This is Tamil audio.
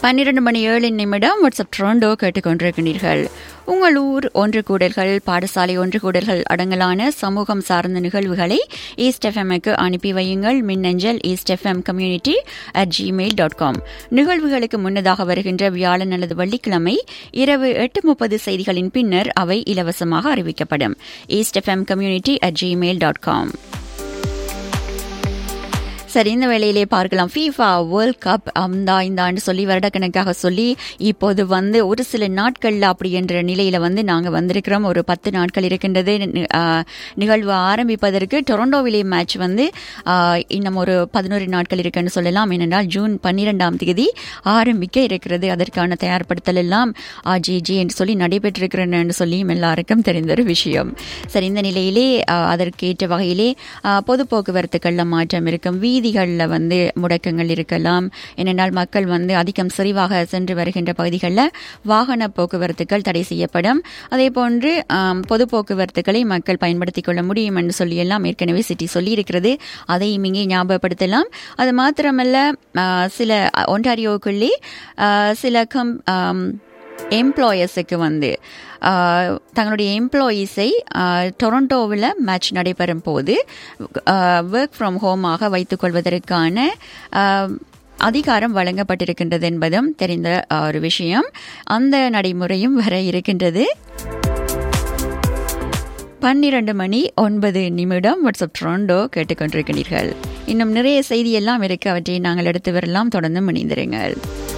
பன்னிரண்டு மணி ஏழு நிமிடம் வாட்ஸ்அப் ட்ரோண்டோ கேட்டுக்கொண்டிருக்கிறீர்கள் உங்கள் ஊர் ஒன்று கூடல்கள் பாடசாலை ஒன்று கூடல்கள் அடங்கலான சமூகம் சார்ந்த நிகழ்வுகளை ஈஸ்ட் எஃப்எம்க்கு அனுப்பி வையுங்கள் மின்னஞ்சல் East FM community at Gmail dot com நிகழ்வுகளுக்கு முன்னதாக வருகின்ற வியாழன் அல்லது வெள்ளிக்கிழமை இரவு எட்டு முப்பது செய்திகளின் பின்னர் அவை இலவசமாக அறிவிக்கப்படும் East FM community at Gmail dot com சரி இந்த வேளையிலே பார்க்கலாம் ஃபீஃபா வேர்ல்ட் கப் அந்த இந்த ஆண்டு சொல்லி வருடக்கணக்காக சொல்லி இப்போது வந்து ஒரு சில நாட்களில் அப்படி என்ற நிலையில் வந்து நாங்கள் வந்திருக்கிறோம் ஒரு பத்து நாட்கள் இருக்கின்றது நிகழ்வு ஆரம்பிப்பதற்கு டொரண்டோவிலே மேட்ச் வந்து இன்னும் ஒரு பதினோரு நாட்கள் இருக்குன்னு சொல்லலாம் ஏனென்றால் ஜூன் பன்னிரெண்டாம் தேதி ஆரம்பிக்க இருக்கிறது அதற்கான தயார்படுத்தல் எல்லாம் ஜி என்று சொல்லி நடைபெற்றிருக்கிறேன்னு சொல்லியும் எல்லாருக்கும் தெரிந்த ஒரு விஷயம் சரி இந்த நிலையிலே அதற்கேற்ற வகையிலே பொது போக்குவரத்துக்கள்ல மாற்றம் இருக்கும் வீதி வீதிகளில் வந்து முடக்கங்கள் இருக்கலாம் ஏனென்றால் மக்கள் வந்து அதிகம் செறிவாக சென்று வருகின்ற பகுதிகளில் வாகன போக்குவரத்துகள் தடை செய்யப்படும் அதே போன்று பொது போக்குவரத்துகளை மக்கள் பயன்படுத்திக் கொள்ள முடியும் என்று சொல்லி எல்லாம் ஏற்கனவே சிட்டி சொல்லியிருக்கிறது அதையும் இங்கே ஞாபகப்படுத்தலாம் அது மாத்திரமல்ல சில ஒன்டாரியோக்குள்ளே சில கம் எம்ப்ளாயர்ஸுக்கு வந்து தங்களுடைய எம்ப்ளாயீஸை டொரண்டோவில் மேட்ச் நடைபெறும் போது ஒர்க் ஃப்ரம் ஹோமாக வைத்துக்கொள்வதற்கான அதிகாரம் வழங்கப்பட்டிருக்கின்றது என்பதும் தெரிந்த ஒரு விஷயம் அந்த நடைமுறையும் வர இருக்கின்றது பன்னிரண்டு மணி ஒன்பது நிமிடம் வாட்ஸ்அப் ட்ரோண்டோ கேட்டுக்கொண்டிருக்கிறீர்கள் இன்னும் நிறைய செய்தி எல்லாம் இருக்கு அவற்றை நாங்கள் எடுத்து வரலாம் தொடர்ந்து முனைந்திருங்கள்